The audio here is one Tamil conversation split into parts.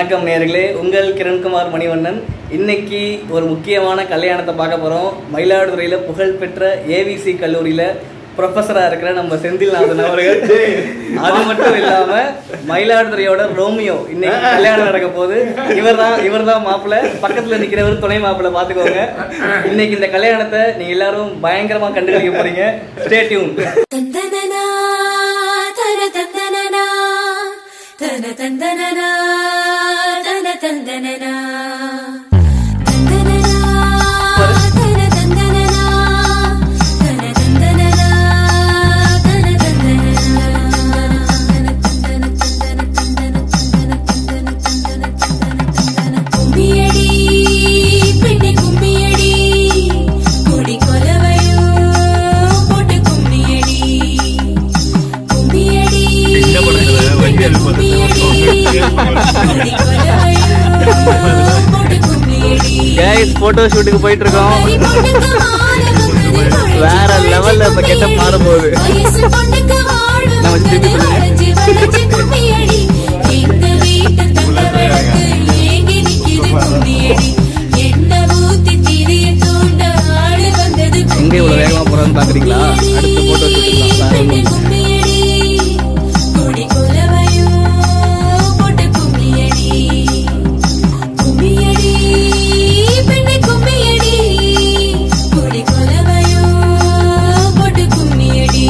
வணக்கம் நேர்களே உங்கள் கிரண்குமார் மணிவண்ணன் இன்னைக்கு ஒரு முக்கியமான கல்யாணத்தை பார்க்க போகிறோம் மயிலாடுதுறையில் புகழ்பெற்ற ஏவிசி கல்லூரியில் ப்ரொஃபஸராக இருக்கிற நம்ம செந்தில்நாதன் அவர்கள் அது மட்டும் இல்லாமல் மயிலாடுதுறையோட ரோமியோ இன்னைக்கு கல்யாணம் நடக்க போகுது இவர் தான் இவர் தான் மாப்பிள்ளை பக்கத்தில் நிற்கிறவர் துணை மாப்பிள்ளை பார்த்துக்கோங்க இன்னைக்கு இந்த கல்யாணத்தை நீங்கள் எல்லாரும் பயங்கரமாக கண்டுபிடிக்க போறீங்க ஸ்டே டியூன் தந்தனனா தன தந்தனனா தன தந்தனனா தன தந்தனனா தந்தனனா தன தந்தனனா தன தந்தனனா தன தந்தனனா தன தந்தன தந்தன தந்தன தந்தன தந்தன தந்தன தந்தன தந்தன கும்மியடி பெண்ணே கும்மியடி கொடி கொலவையோ போட்டு கும்மியடி கும்மியடி என்ன பண்ணுறது? வடிவேலு கும்மியடி கொடி கொலவையோ போட்டு கும்மியடி கைஸ் ஃபோட்டோ ஷூட்டுக்கு போயிட்டு இருக்கோம் வரி பொண்ணுக்கு மாலை வந்தது வேற லெவல்ல இப்ப கெட்டப் மாற போகுது வயசு பொண்ணுக்கு வாழ நான் வச்சு திருப்பி வந்தது சொல்றேன். வளைஞ்சு வளைஞ்சு கும்மியடி எங்க வீட்டு தங்க விளக்கு ஏங்கி நிக்குது கும்மியடி எண்ணெய் ஊத்தி திரிய தூண்ட ஆடு வந்தது எங்க இவ்வளவு வேகமா போறான்னு பாக்குறீங்களா அடுத்த போட்டோ பெண்ணு ஷூட்டிங் கும்மியடி கொடி கொலவையோ போட்டு கும்மியடி கும்மியடி பெண்ணு கும்மியடி கொடி கொலவையோ போட்டு கும்மியடி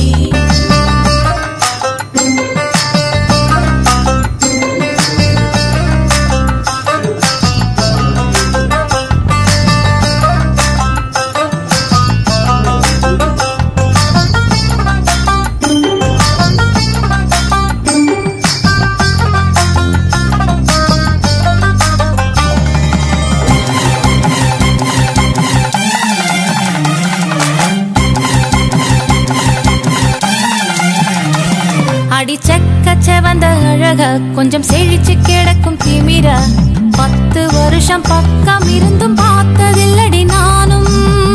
அடி செக்க செவந்த அழக கொஞ்சம் செழிச்சு கிடக்கும் திமிர பத்து வருஷம் பக்கம் இருந்தும் பார்த்ததில்லடி நானும்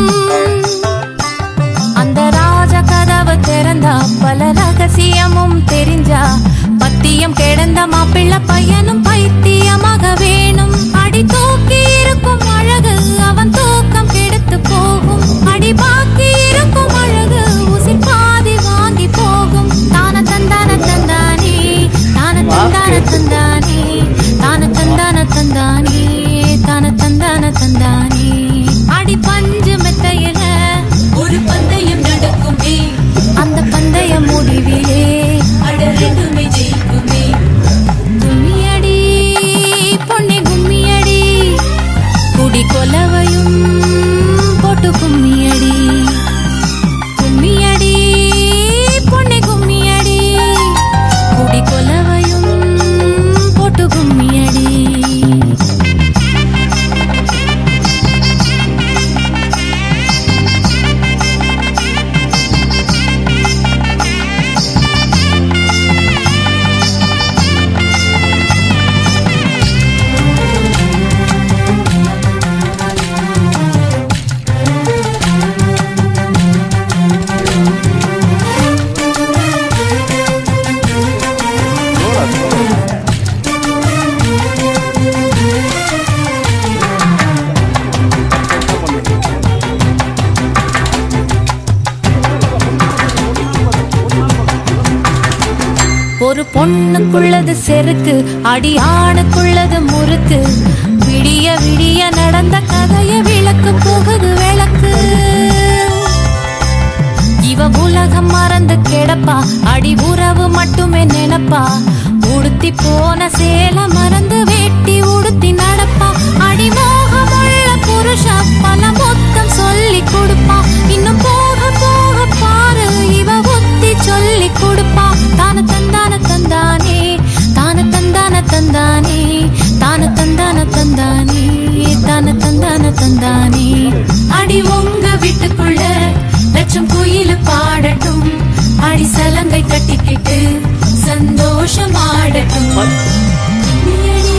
அந்த ராஜ கதவு திறந்தா பல ரகசியமும் தெரிஞ்சா பத்தியம் கிடந்த மாப்பிள்ள பையனும் பைத்தியமாக வேணும் அடி தூக்கி இருக்கும் அழகு அவன் தூக்கம் கெடுத்து போகும் அடி பாக்கி இருக்கும் அழகு உசிர் பாதி வாங்கி போகும் தான தந்தான தந்தானே தான தந்தான தந்தானே தான தந்தான தந்தானே தான தந்தான தந்தானே அடி பஞ்சு மெத்தையில ஒரு பந்தயம் நடக்குமே அந்த பந்தய முடிவிலே அட ரெண்டுமே ஜெயிக்குமே கும்மியடி பொன்னி கும்மியடி குடி கொலவையும் போட்டு கும்மியடி கும்மியடி பொன்னி கும்மியடி குடி கொலவையும் போட்டு கும்மியடி ஒரு பொண்ணுக்குள்ளது செருக்கு அடி ஆணுக்குள்ளது முறுக்கு விடிய விடிய நடந்த கதைய விளக்கு போகுது விளக்கு இவ உலகம் மறந்து கிடப்பா அடி உறவு மட்டுமே நினைப்பா உடுத்தி போன சேல மறந்து வெட்டி உடுத்தி நடப்பா அடி மோகமுள்ள புருஷா பல மொத்தம் சொல்லி கொடுப்பா இன்னும் போக போக பாரு இவ ஒத்தி சொல்லி கொடுப்பா தான தந்தான தந்தானே தான தந்தான தந்தானே தான தந்தான தந்தானே தான தந்தான தந்தானே அடி உங்க வீட்டுக்குள்ள லட்சம் குயில் பாடட்டும் அடி சலங்கை கட்டிக்கிட்டு சந்தோஷம் ஆடட்டும் கும்மியடி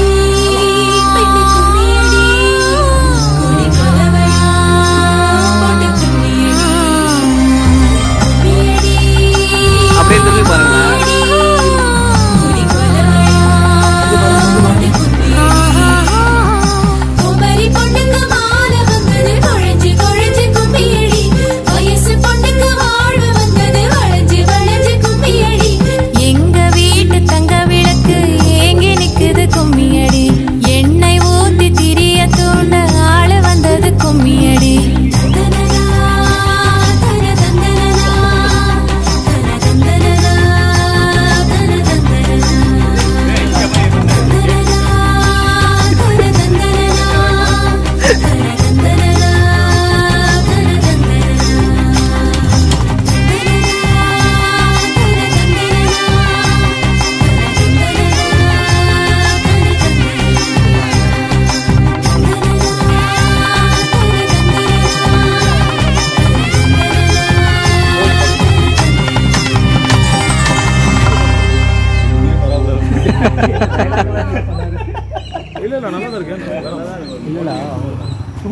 இல்ல இல்ல நல்லா தான் இருக்கேன்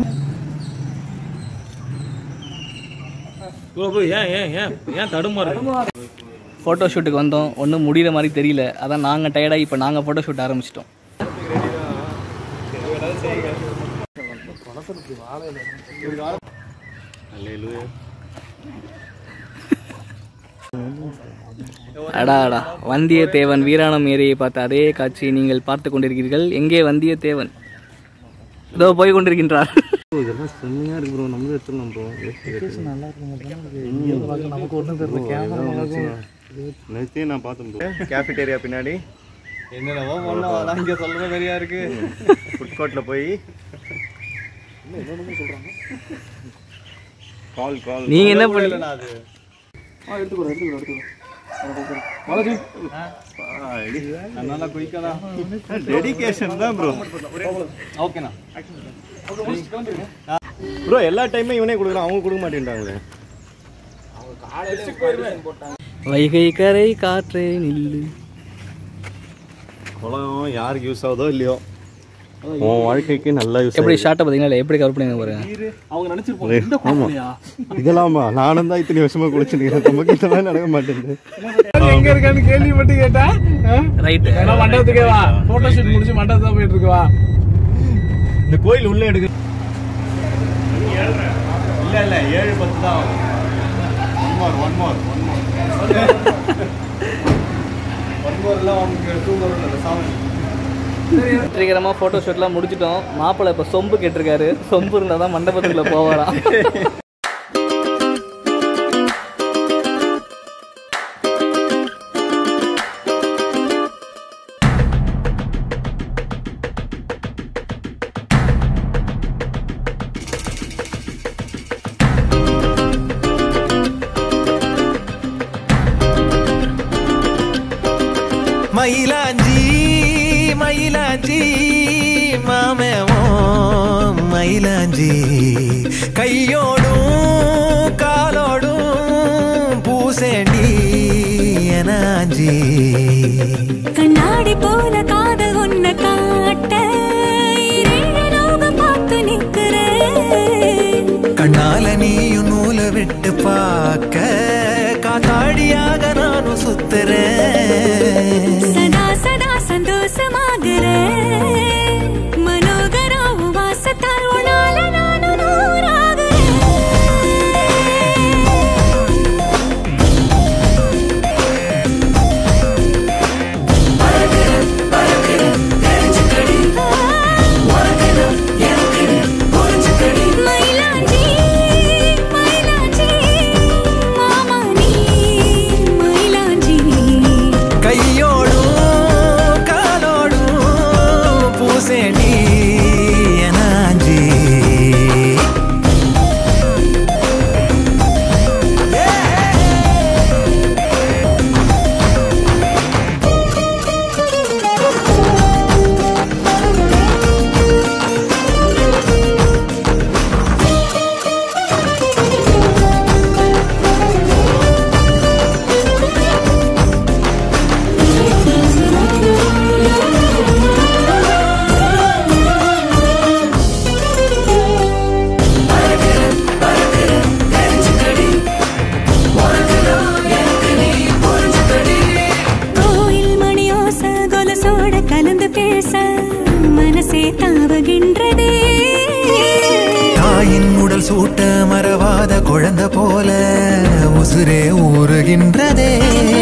ப்ரோ ப்ரோ ஏன் ஏன் ஏன் ஏன் தடுமாறு ஃபோட்டோ ஷூட்டுக்கு வந்தோம் ஒன்றும் முடிகிற மாதிரி தெரியல அதான் நாங்கள் டயர்டாகி இப்போ நாங்கள் ஃபோட்டோ ஷூட் ஆரம்பிச்சிட்டோம் அடா அடா வந்தியத்தேவன் வீராணம் ஏரியை பார்த்த அதே காட்சியை நீங்கள் பார்த்து கொண்டிருக்கிறீர்கள் எங்கே வந்தியத்தேவன் இதோ போய் கொண்டிருக்கின்றார் இதெல்லாம் செம்மையா இருக்கு ப்ரோ நம்மளே எடுத்துடலாம் ப்ரோ நமக்கு ஒன்றும் தெரியல கேமரா நேற்றே நான் பார்த்தேன் ப்ரோ கேஃபிடேரியா பின்னாடி என்னென்னவோ பண்ணலாம் இங்கே சொல்கிற மாதிரியா இருக்கு ஃபுட் கோர்ட்டில் போய் கால் கால் நீங்க என்ன பண்ணி அது நல்லா குயிக்கலாம் டெடிகேஷன் தான் ப்ரோ ஓகேண்ணா ப்ரோ எல்லா டைமே இவனே கொடுக்குறான் அவங்க கொடுக்க மாட்டேன்றாங்களே வைகை கரை காற்றே நில்லு குளம் யாருக்கு யூஸ் ஆகுதோ இல்லையோ உன் வாழ்க்கைக்கு நல்லா யூஸ் எப்படி ஷார்ட்டை பார்த்தீங்கன்னா எப்படி கவர் பண்ணி பாருங்க அவங்க நினச்சிருப்போம் ஆமா இதெல்லாமா நானும் தான் இத்தனை வருஷமா குளிச்சுருக்கேன் நமக்கு இதெல்லாம் நடக்க மாட்டேங்குது எங்க இருக்கான்னு கேள்விப்பட்டு கேட்டா ரைட்டு நான் மண்டபத்துக்கே வா போட்டோ ஷூட் முடிச்சு மண்டபம் தான் போயிட்டு இருக்கு வா இந்த கோயில் உள்ள எடுக்க இல்ல இல்ல ஏழு பத்து தான் one more one more one more one மோர்லாம் அவங்க டூ மோர் இல்லை சாமி வெற்றிகரமாக ஃபோட்டோ ஷூட்லாம் முடிச்சிட்டோம் மாப்பிள்ளை இப்போ சொம்பு கேட்டிருக்காரு சொம்பு இருந்தால் தான் மண்டபத்துக்குள்ளே போவாராம் மயிலாஞ்சி மயிலாஞ்சி மாமேவோ மயிலாஞ்சி கையோடும் காலோடும் பூசேண்டி எனாஞ்சி கண்ணாடி போல காதல் உன்னை காட்ட இரண்டு லோகம் பார்த்து நிக்கிறேன் கண்ணால நீயும் நூலை விட்டு பார்க்க காத்தாடியாக நானும் சுத்துறேன் சதா சதா சந்தோஷமாகிறேன் மனோகரா உன் வாசத்தால் உன்னால நானும் நூறாகிறேன் மயிலாஞ்சி மயிலாஞ்சி மாமா நீ மயிலாஞ்சி கையோடும் காலோடும் பூசேண்டி எனாஞ்சி கோயில் மணியோச கொலசோட கலந்து பேச மனசே தாவுகின்றதே தாயின் உடல் சூட்ட மறவாத குழந்தை போல உசுரே ஊறுகின்றதே